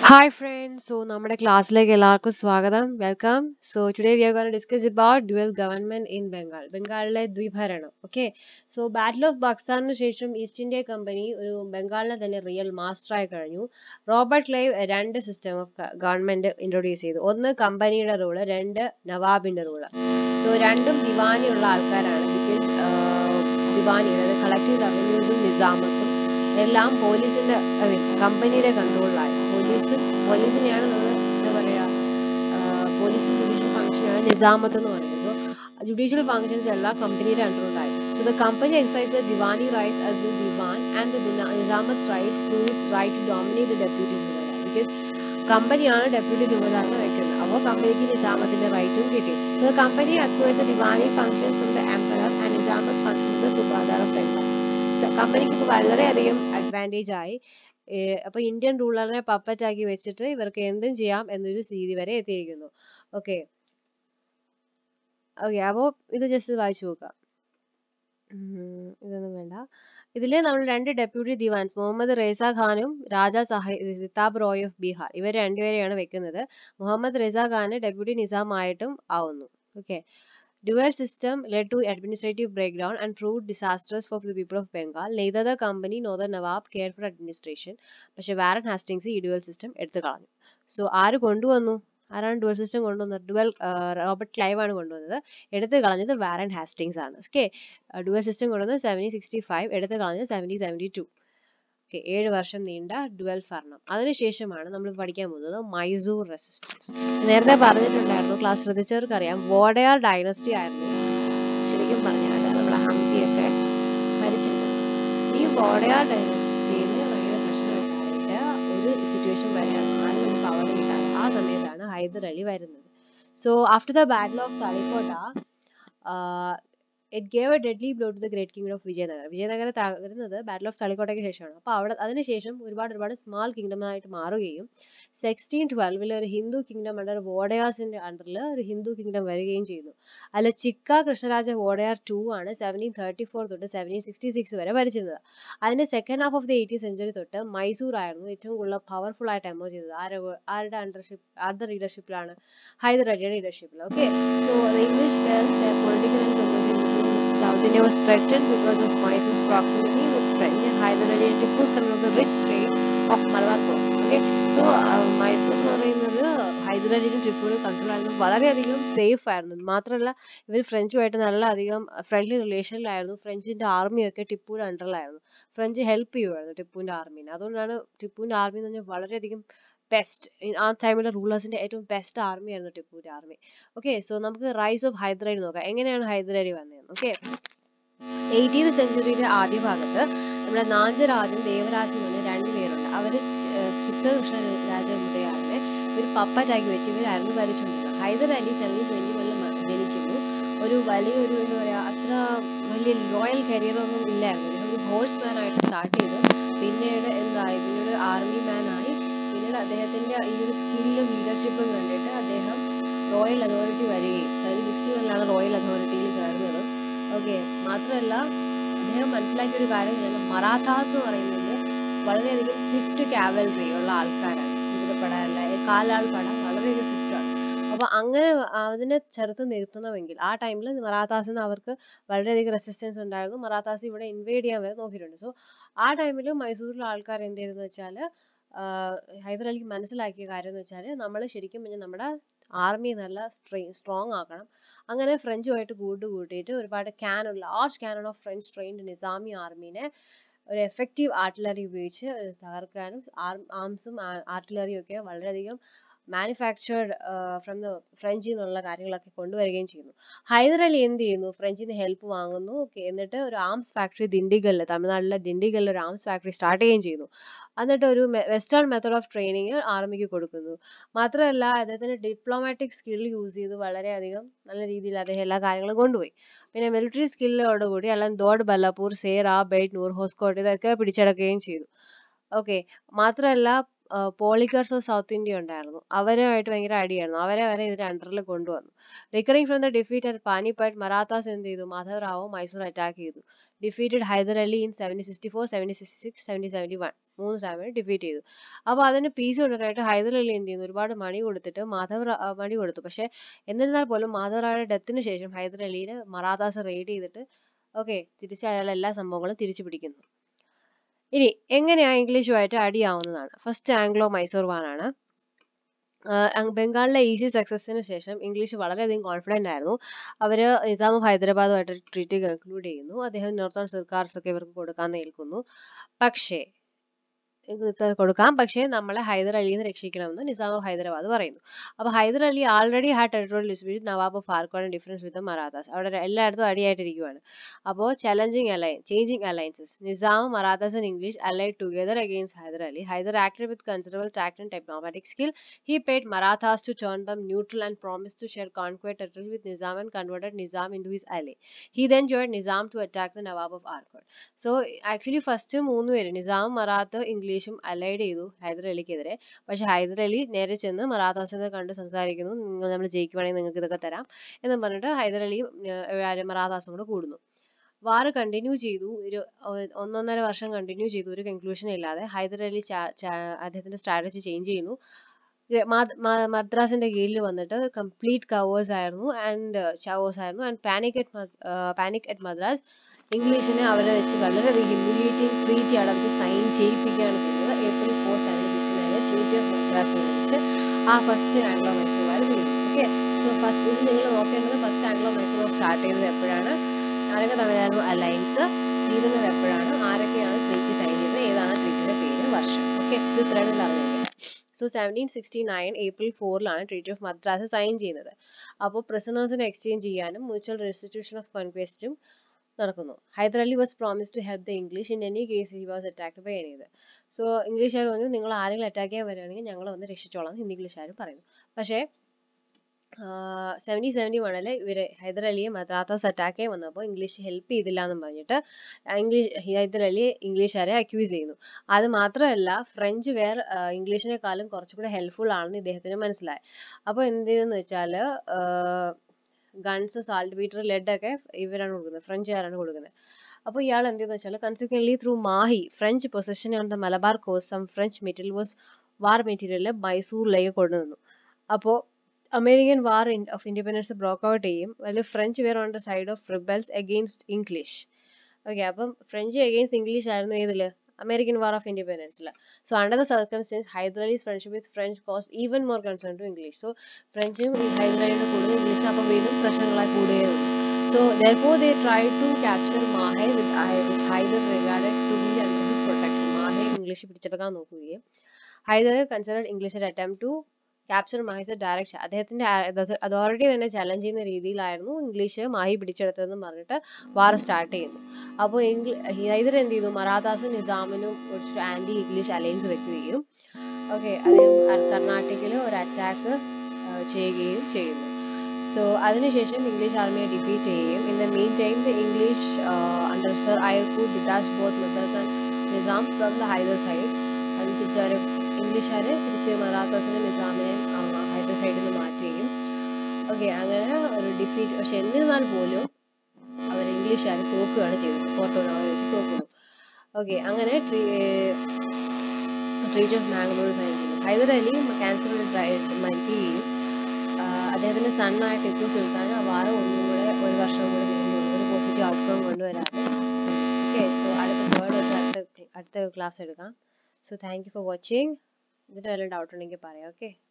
Hi friends so നമ്മുടെ ക്ലാസ്സിലേക്ക് എല്ലാവർക്കും സ്വാഗതം welcome so today we are gonna discuss about dual government in Bengal ബംഗാളിലെ ദ്വിഭരണം ഓക്കെ സോ ബാറ്റിൽ ഓഫ് ബക്സാറിന് ശേഷം ഈസ്റ്റ് ഇന്ത്യ കമ്പനി ഒരു ബംഗാളിനെ തന്നെ റിയൽ മാസ്റ്ററായി കഴിഞ്ഞു റോബർട്ട് ലൈവ് രണ്ട് സിസ്റ്റം ഓഫ് ഗവൺമെന്റ് ഇൻട്രൊഡ്യൂസ് ചെയ്തു ഒന്ന് കമ്പനിയുടെ റൂള് രണ്ട് നവാബിന്റെ റൂള് സോ രണ്ടും ദിവാനിയുള്ള ആൾക്കാരാണ് ബിക്കോസ് ദിവാനി അതായത് കളക്റ്റീവ് റവന്യൂസും നിസാമത്തും എല്ലാം പോലീസിന്റെ ഐ മീൻ കമ്പനിയുടെ കൺട്രോളിലായി പോലീസും പോലീസിനെയാണ് നമ്മൾ എന്താ പറയാ പോലീസ് ജുഡീഷ്യൽ ഫംഗ്ഷനാണ് നിസാമത്ത് എന്ന് പറയുന്നത് സോ ജുഡീഷ്യൽ ഫംഗ്ഷൻസ് എല്ലാം കമ്പനിയുടെ കൺട്രോളിലായി so the company exercise the diwani rights as the diwan and the nizamat right through its right to dominate the deputy ചുമതല ബിക്കോസ് കമ്പനിയാണ് ഡെപ്യൂട്ടി ചുമതല വെക്കുന്നത് അപ്പോൾ കമ്പനിക്ക് നിസാമത്തിന്റെ റൈറ്റും കിട്ടി so company acquired the diwani functions from the emperor and nizamat function the subadar of Bengal കമ്പനിക്ക് ഇപ്പോൾ വളരെയധികം അഡ്വാൻറ്റേജ് ആയി അപ്പൊ ഇന്ത്യൻ റൂളറിനെ പപ്പറ്റ് ആക്കി വെച്ചിട്ട് ഇവർക്ക് എന്തും ചെയ്യാം എന്നൊരു സ്ഥിതി വരെ എത്തിയിരിക്കുന്നു ഓക്കെ ഓക്കെ അപ്പോൾ ഇത് ജസ്റ്റ് വായിച്ചു നോക്കാം ഇതൊന്നും വേണ്ട ഇതിൽ നമ്മൾ രണ്ട് ഡെപ്യൂട്ടി ദിവാൻസ് മുഹമ്മദ് റേസ ഖാനും രാജ സിതാബ് റോയ് ഓഫ് ബീഹാർ ഇവർ രണ്ടുപേരെയാണ് വെക്കുന്നത് മുഹമ്മദ് റേസ ഖാന് ഡെപ്യൂട്ടി നിസാം ആയിട്ടും ആവുന്നു okay Dual system led to administrative breakdown and proved disastrous for the people of Bengal. Neither the company nor the Nawab cared for administration. പക്ഷെ വാരൻ ഹാസ്റ്റിങ്സ് ഈ ഡുവൽ സിസ്റ്റം എടുത്തു കളഞ്ഞു സോ ആര് കൊണ്ടുവന്നു ആരാണ് ഡുവൽ സിസ്റ്റം കൊണ്ടുവന്നത് dual Robert Clive ആണ് കൊണ്ടുവന്നത് എടുത്തു കളഞ്ഞത് വാരൻ ഹാസ്റ്റിങ്സ് ആണ് ഓക്കെ ഡുവൽ സിസ്റ്റം കൊണ്ടുവന്നത് സെവൻറ്റീൻ സിക്സ്റ്റി ഫൈവ് എടുത്തു കളഞ്ഞത് സെവൻറ്റീൻ സെവൻറ്റി ടു ഓക്കെ ഏഴ് വർഷം നീണ്ട ഡുവൽ ഭരണം അതിനുശേഷമാണ് നമ്മൾ പഠിക്കാൻ പോകുന്നത് മൈസൂർ റെസിസ്റ്റൻസ് നേരത്തെ പറഞ്ഞിട്ടുണ്ടായിരുന്നു ക്ലാസ് ശ്രദ്ധിച്ചവർക്ക് അറിയാം വോഡയാർ ഡൈനസ്റ്റി ആയിരുന്നു ശരിക്കും പറഞ്ഞാൽ നമ്മുടെ ഹംപിയൊക്കെ ഭരിച്ചിരുന്നത് ഈ വോഡയാർ ഡൈനസ്റ്റിയിൽ ഭയങ്കര പ്രശ്നമുണ്ടായിട്ട് ഒരു സിറ്റുവേഷൻ വരെയാണ് ആരും ഒരു പവർ കിട്ടാതെ ആ സമയത്താണ് ഹൈദർ അലി വരുന്നത് so after the battle of Talikota it gave a deadly blow to the great kingdom of Vijayanagar Vijayanagaram തകരുന്നത് ബാറ്റിൽ ഓഫ് തളിക്കോട്ടയ്ക്ക് ശേഷമാണ് അപ്പോൾ അവിടെ അതിനുശേഷം ഒരുപാട് ഒരുപാട് സ്മാൾ കിങ്ഡം ആയിട്ട് മാറുകയും സിക്സ്റ്റീൻ ട്വൽവിൽ ഒരു ഹിന്ദു കിങ്ഡം അണ്ടർ വോഡയാസിന്റെ അണ്ടറിൽ ഒരു ഹിന്ദു കിങ്ഡം വരികയും ചെയ്യുന്നു അതിൽ ചിക്ക കൃഷ്ണരാജ വോഡയാർ ടു ആണ് സെവൻറ്റീൻ തേർട്ടി ഫോർ തൊട്ട് സെവൻറ്റീൻ സിക്സ്റ്റി സിക്സ് വരെ ഭരിച്ചിരുന്നത് അതിന്റെ second half of the eighteen century തൊട്ട് മൈസൂർ ആയിരുന്നു ഏറ്റവും കൂടുതൽ പവർഫുൾ ആയിട്ട് എമോ ചെയ്തത് ആര് ആരുടെ അണ്ടർഷിപ്പ് ആരുടെ ലീഡർഷിപ്പിലാണ് ഹൈദർ അലിയുടെ ലീഡർഷിപ്പിൽ okay so the English political and South India was threatened because of Mysore's proximity with French and Hyder Ali and Tipu's control of the rich trade of Malabar coast. Okay, so Mysore എന്ന് പറയുന്നത് ഹൈദർ അലിയും ടിപ്പുവിനും control ആയിരുന്നു വളരെയധികം safe ആയിരുന്നു മാത്രമല്ല ഇവർ ഫ്രഞ്ചുമായിട്ട് നല്ല അധികം ഫ്രണ്ട്ലി റിലേഷനിലായിരുന്നു ഫ്രഞ്ചിന്റെ ആർമിയൊക്കെ ടിപ്പുവിന്റെ അണ്ടറിലായിരുന്നു ഫ്രഞ്ച് ഹെൽപ്പ് ചെയ്യുമായിരുന്നു ടിപ്പുവിന്റെ ആർമീനെ അതുകൊണ്ടാണ് ടിപ്പുവിന്റെ ആർമി എന്ന് പറഞ്ഞാൽ വളരെയധികം ബെസ്റ്റ് ആ ടൈമിലെ റൂളേഴ്സിന്റെ ഏറ്റവും ബെസ്റ്റ് ആർമി ആയിരുന്നു ടിപ്പുവിന്റെ ആർമി ഓക്കെ സോ നമുക്ക് റൈസ് ഓഫ് ഹൈദരാലി നോക്കാം എങ്ങനെയാണ് ഹൈദരാലി വന്നതെന്ന് ഓക്കെ എയ്റ്റീൻത് സെഞ്ചുറിയുടെ ആദ്യ ഭാഗത്ത് നമ്മുടെ നാഞ്ചരാജൻ ദേവരാജൻ എന്ന് പറഞ്ഞ രണ്ടുപേരുണ്ട് അവര് ചിക്ക കൃഷ്ണ രാജമുടയാറിനെ ഒരു പപ്പറ്റാക്കി വെച്ച് ഇവരായിരുന്നു ഭരിച്ചുകൊണ്ടിരുന്നത് ഹൈദർ അലി സെവൻറ്റീൻ ട്വന്റി വണ്ണിൽ ജനിക്കുന്നു ഒരു വലിയൊരു എന്താ പറയാ അത്ര വലിയ റോയൽ കരിയർ ഒന്നും ഇല്ലായിരുന്നു ഒരു ഹോഴ്സ് മാൻ ആയിട്ട് സ്റ്റാർട്ട് ചെയ്തു പിന്നീട് എന്തായി പിന്നീട് ആർമി മാൻ ആയി പിന്നീട് അദ്ദേഹത്തിന്റെ ഈ ഒരു സ്കില്ലും ലീഡർഷിപ്പും കണ്ടിട്ട് അദ്ദേഹം റോയൽ അതോറിറ്റി വരികയും സെവൻറ്റീൻ സിക്സ്റ്റി വണ്ണിലാണ് റോയൽ അതോറിറ്റിയിൽ കയറുന്നത് ഓക്കെ മാത്രമല്ല അദ്ദേഹം മനസ്സിലാക്കിയ ഒരു കാര്യം മറാത്താസ് എന്ന് പറയുന്നത് വളരെയധികം സ്വിഫ്റ്റ് കാവൽറി ഉള്ള ആൾക്കാരാണ് കുതിരപ്പട അല്ല കാലാൾ പട വളരെയധികം സ്വിഫ്റ്റ് ആണ് അപ്പൊ അങ്ങനെ അതിനെ ചെറുത്ത് നിർത്തണമെങ്കിൽ ആ ടൈമിൽ മറാത്താസിന് അവർക്ക് വളരെയധികം റെസിസ്റ്റൻസ് ഉണ്ടായിരുന്നു മറാത്താസ് ഇവിടെ ഇൻവേഡ് ചെയ്യാൻ വരെ നോക്കിയിട്ടുണ്ട് സോ ആ ടൈമിൽ മൈസൂരിലെ ആൾക്കാർ എന്ത് ചെയ്തെന്ന് വെച്ചാൽ ഹൈദർ അലിക്ക് മനസ്സിലാക്കിയ കാര്യം എന്ന് വെച്ചാൽ നമ്മൾ ശരിക്കും പറഞ്ഞാൽ നമ്മുടെ ആർമി നല്ല സ്ട്രോങ് ആക്കണം അങ്ങനെ ഫ്രഞ്ചുമായിട്ട് കൂട്ട് കൂട്ടിയിട്ട് ഒരുപാട് cannon large cannon of French trained Nizami ആർമീനെ ഒരു എഫക്റ്റീവ് ആർട്ടിലറി ഉപയോഗിച്ച് തകർക്കാനും ആംസും ആർട്ടിലറിയും ഒക്കെ വളരെയധികം മാനുഫാക്ചേർഡ് ഫ്രം ദ ഫ്രഞ്ചിൽ നിന്നുള്ള കാര്യങ്ങളൊക്കെ കൊണ്ടുവരികയും ചെയ്യുന്നു ഹൈദർ അലി എന്ത് ചെയ്യുന്നു ഫ്രഞ്ചിൽ നിന്ന് ഹെൽപ്പ് വാങ്ങുന്നു ഓക്കെ എന്നിട്ട് ഒരു ആംസ് ഫാക്ടറി ദിണ്ടിഗലിൽ തമിഴ്നാട്ടിലെ ദിണ്ടിഗലിൽ ഒരു ആംസ് ഫാക്ടറി സ്റ്റാർട്ട് ചെയ്യുകയും ചെയ്യുന്നു എന്നിട്ട് ഒരു വെസ്റ്റേൺ മെത്തേഡ് ഓഫ് ട്രെയിനിങ് ആർമിക്ക് കൊടുക്കുന്നു മാത്രമല്ല അദ്ദേഹത്തിന് ഡിപ്ലോമാറ്റിക് സ്കിൽ യൂസ് ചെയ്ത് വളരെയധികം നല്ല രീതിയിൽ അദ്ദേഹം എല്ലാ കാര്യങ്ങളും കൊണ്ടുപോയി പിന്നെ മിലിറ്ററി സ്കില്ലോടുകൂടി എല്ലാം ദോഡ് ബല്ലപ്പൂർ സേറ ബെയ്റ്റ് നൂർ ഹോസ്കോട്ട് ഇതൊക്കെ പിടിച്ചടക്കുകയും ചെയ്തു ഓക്കെ മാത്രമല്ല പോളിക്കർസ് ഓഫ് സൗത്ത് ഇന്ത്യ ഉണ്ടായിരുന്നു അവരുമായിട്ട് ഭയങ്കര അടിയായിരുന്നു അവരെ വരെ ഇതിന്റെ അണ്ടറിൽ കൊണ്ടുവന്നു recovering from the defeat at Panipat Marathas എന്ത് ചെയ്തു മാധവ് റാവു മൈസൂർ അറ്റാക്ക് ചെയ്തു defeated Hyder Ali in seventy sixty four seventy sixty six seventy seventy one മൂന്ന് സമയം ഡിഫീറ്റ് ചെയ്തു അപ്പോൾ അതിന് പീസ് കൊണ്ടുവരാനായിട്ട് ഹൈദർ അലി എന്ത് ചെയ്യുന്നു ഒരുപാട് മണി കൊടുത്തിട്ട് മാധവ് റാ- ആ, മണി കൊടുത്തു പക്ഷെ എന്നിരുന്നാൽ പോലും മാധവ് റാവയുടെ ഡെത്തിന് ശേഷം ഹൈദർ അലിനെ മറാത്താസ് റെയ്ഡ് ചെയ്തിട്ട് ഓക്കെ തിരിച്ച് അയാൾ എല്ലാ സംഭവങ്ങളും തിരിച്ചു പിടിക്കുന്നു ഇനി എങ്ങനെയാ ഇംഗ്ലീഷുമായിട്ട് അടിയാവുന്നതാണ് ഫസ്റ്റ് ആംഗ്ലോ മൈസൂർ വാനാണ് ആഹ് അങ് ബംഗാളിലെ ഈസി സക്സസിന് ശേഷം ഇംഗ്ലീഷ് വളരെയധികം കോൺഫിഡന്റ് ആയിരുന്നു അവര് നിസാം ഓഫ് ഹൈദരാബാദുമായിട്ട് ട്രീറ്റ് കൺക്ലൂഡ് ചെയ്യുന്നു അദ്ദേഹം നോർത്തേൺ സർക്കാർസ് ഒക്കെ ഇവർക്ക് കൊടുക്കാൻ നിൽക്കുന്നു പക്ഷേ ഇത് ത- കൊടുക്കാം പക്ഷേ നമ്മളെ ഹൈദർ അലിന്ന് രക്ഷിക്കണമെന്ന് നിസാം ഓഫ് ഹൈദരാബാദ് പറയുന്നു അപ്പൊ Hyder Ali already had territorial dispute Nawab of ഫാർക്കോൺ ഡിഫറൻസ് വിത്ത് മറാത്താസ് അവിടെ ര- എല്ലായിടത്തും അടിയായിട്ടിരിക്കുവാണ് അപ്പോൾ challenging alliance changing alliances Nizam Marathas and English allied together against Hyder Ali. Hyder acted with considerable tact and diplomatic skill. He paid Marathas to turn them neutral and promised to share conquered territory with Nizam and converted Nizam into his ally. He then joined Nizam to attack the Nawab of Arcot. So actually first മൂന്ന് പേര് നിസാം മറാത്ത് ഇംഗ്ലീഷും allied ചെയ്തു ഹൈദർ അലിക്കെതിരെ പക്ഷെ ഹൈദർ അലി നേരെ ചെന്ന് മറാത്താസിനെ കണ്ട് സംസാരിക്കുന്നു നിങ്ങൾ നമ്മൾ ജയിക്കുവാണെങ്കിൽ നിങ്ങൾക്ക് ഇതൊക്കെ തരാം എന്ന് പറഞ്ഞിട്ട് ഹൈദർ അലിയും ഏർ, ആര് മറാത്താസും കൂടെ കൂടുന്നു വാർ കണ്ടിന്യൂ ചെയ്തു ഒരു ഒ- ഒന്നൊന്നര വർഷം കണ്ടിന്യൂ ചെയ്തു ഒരു കൺക്ലൂഷൻ ഇല്ലാതെ ഹൈദർ അലി ചാ- ചാ- അദ്ദേഹത്തിന്റെ സ്ട്രാറ്റജി ചേഞ്ച് ചെയ്യുന്നു ഗ്ര- മാ- മ- മദ്രാസിന്റെ കീഴിൽ വന്നിട്ട് കംപ്ലീറ്റ് കവേഴ്സ് ആയിരുന്നു ആൻഡ് ചവേഴ്സ് ആയിരുന്നു and panic at panic at Madras ഇംഗ്ലീഷിനെ അവരെ വെച്ച് വളരെയധികം ഹ്യൂമിലിയേറ്റിംഗ് ട്രീറ്റി അവിടെ വെച്ച് സൈൻ ചെയ്യിപ്പിക്കുകയാണ് ചെയ്തത് ഏപ്രിൽ ഫോർ സെവൻറ്റി സിക്സ് നയനിൽ ട്രീറ്റി ഓഫ് മദ്രാസിൽ വെച്ച് ആ ഫസ്റ്റ് ആംഗ്ലോ മൈസൂർ വാർ തീർന്നു ഓക്കെ സോ ഫസ്റ്റ് ഇത് നിങ്ങൾ നോക്കേണ്ടത് ഫസ്റ്റ് ആംഗ്ലോ മൈസൂർ സ്റ്റാർട്ട് ചെയ്തത് എപ്പോഴാണ് ആരൊക്കെ തമ്മിലായിരുന്നു അലയൻസ് തീരുന്നത് എപ്പോഴാണ് ആരൊക്കെയാണ് ട്രീറ്റി സൈൻ ചെയ്തത് ഏതാണ് ട്രീറ്റിയുടെ പേര് വർഷം ഓക്കെ ഇത് ഇത്രയാണ് അറിഞ്ഞിരിക്കുന്നത് so seventeen sixty nine April ഫോറിലാണ് ട്രീറ്റി ഓഫ് മദ്രാസ് സൈൻ ചെയ്യുന്നത് അപ്പോൾ പ്രിസണേഴ്സിനെ എക്സ്ചേഞ്ച് ചെയ്യാനും മ്യൂച്വൽ റെസ്റ്റിറ്റ്യൂഷൻ ഓഫ് കോൺക്വസ്റ്റും നടക്കുന്നു Hyder Ali was promise to help the English in any case he was attacked by anything so ഇംഗ്ലീഷുകാർ പറഞ്ഞു നിങ്ങൾ ആരെങ്കിലും അറ്റാക്ക് ചെയ്യാൻ വരികയാണെങ്കിൽ ഞങ്ങൾ വന്ന് രക്ഷിച്ചോളാം എന്ന് ഇംഗ്ലീഷുകാർ പറയുന്നു പക്ഷേ സെവൻറ്റി സെവൻറ്റി വണ്ണില് ഇവര് ഹൈദർ അലിയെ മദ്രാത്താസ് അറ്റാക്ക് ചെയ്യാൻ വന്നപ്പോൾ ഇംഗ്ലീഷ് ഹെൽപ്പ് ചെയ്തില്ല എന്നും പറഞ്ഞിട്ട് ഇംഗ്ലീഷ് ഹൈദർ അലി ഇംഗ്ലീഷുകാരെ അക്യൂസ് ചെയ്യുന്നു അത് മാത്രമല്ല ഫ്രഞ്ച് വേർ ഇംഗ്ലീഷിനെക്കാളും കുറച്ചുകൂടെ ഹെൽപ്ഫുൾ ആണെന്ന് ഇദ്ദേഹത്തിന് മനസ്സിലായി അപ്പോൾ എന്ത് ചെയ്തെന്ന് വെച്ചാൽ ഗൺസ് സാൾട്ട് ബീറ്റർ ലെഡ് ഒക്കെ ഇവരാണ് കൊടുക്കുന്നത് ഫ്രഞ്ചുകാരാണ് കൊടുക്കുന്നത് അപ്പോൾ ഇയാൾ എന്ത് ചെയ്തെന്ന് വെച്ചാൽ consequently through Mahe French possession on the Malabar coast some French material was war material മൈസൂരിലേക്ക് കൊണ്ടുവന്നു അപ്പോൾ American war of independence broke out ചെയ്യും അതിൽ French were on the side of rebels against English okay അപ്പം ഫ്രഞ്ച് അഗെയിൻസ്റ്റ് ഇംഗ്ലീഷ് ആയിരുന്നു ഏതില് American war of ഇൻഡിപെൻഡൻസിൽ so under the circumstances Hyder Ali's friendship with French cause even more concern to English so ഫ്രഞ്ചും ഈ ഹൈദർ അലിയുടെ കൂടുതൽ ഇംഗ്ലീഷ് അപ്പോൾ വീണ്ടും പ്രശ്നങ്ങളായി കൂടുകയുള്ളൂ so therefore they tried to capture Mahe with which Hyder regarded to be under his protection Mahe English പിടിച്ചെടുക്കാൻ നോക്കുകയും Hyder considered English attempt to capture Mahe's direct അദ്ദേഹത്തിന്റെ അതോറിറ്റി തന്നെ ചലഞ്ച് ചെയ്യുന്ന രീതിയിലായിരുന്നു ഇംഗ്ലീഷ് മാഹി പിടിച്ചെടുത്തതെന്ന് പറഞ്ഞിട്ട് വാർ സ്റ്റാർട്ട് ചെയ്യുന്നു അപ്പോൾ ഹൈദർ എന്ത് ചെയ്തു മറാത്താസും നിസാമിനും ഒരു ആന്റി ഇംഗ്ലീഷ് അലയൻസ് വെക്കുകയും ഓക്കെ അദ്ദേഹം കർണാടകയിൽ ഒരു അറ്റാക്ക് ചെയ്യുകയും ചെയ്യുന്നു സോ അതിനുശേഷം ഇംഗ്ലീഷ് ആർമിയെ ഡിഫീറ്റ് ചെയ്യുകയും in the mean time the English under sir Eyre Coote detach both methods and Nizam from the Hyder side അത് തിരിച്ചവർ ഇംഗ്ലീഷുകാർ തിരിച്ച് മറാത്താസിനെ നിസാമിനെയും ഹൈദർ സൈഡിൽ നിന്ന് മാറ്റുകയും ഓക്കെ അങ്ങനെ ഒരു ഡിഫീറ്റ് പക്ഷെ എന്നിരുന്നാൽ പോലും അവർ ഇംഗ്ലീഷുകാർ തോക്കുകയാണ് ചെയ്തത് പോർട്ടോനോവ വെച്ച് തോക്കുന്നു ഓക്കെ അങ്ങനെ treaty treaty of Mangalore sign ചെയ്യുന്നു ഹൈദർ അലി ക്യാൻസർ മരിക്കുകയും അദ്ദേഹത്തിന്റെ സണ്ണായ ടിപ്പു സുൽത്താൻ ആ വാരം ഒന്നും കൂടെ ഒരു വർഷം കൂടെ നീണ്ടു ഒരു പോസിറ്റീവ് ഔട്ട്കം കൊണ്ടുവരാതെ ഓക്കെ സോ അടുത്ത വേർഡ് വെച്ച് അടുത്ത അടുത്ത ക്ലാസ് എടുക്കാം so thank you for watching ഇതിന്റെ വല്ല ഡൗട്ട് ഉണ്ടെങ്കിൽ പറയാം ഓക്കെ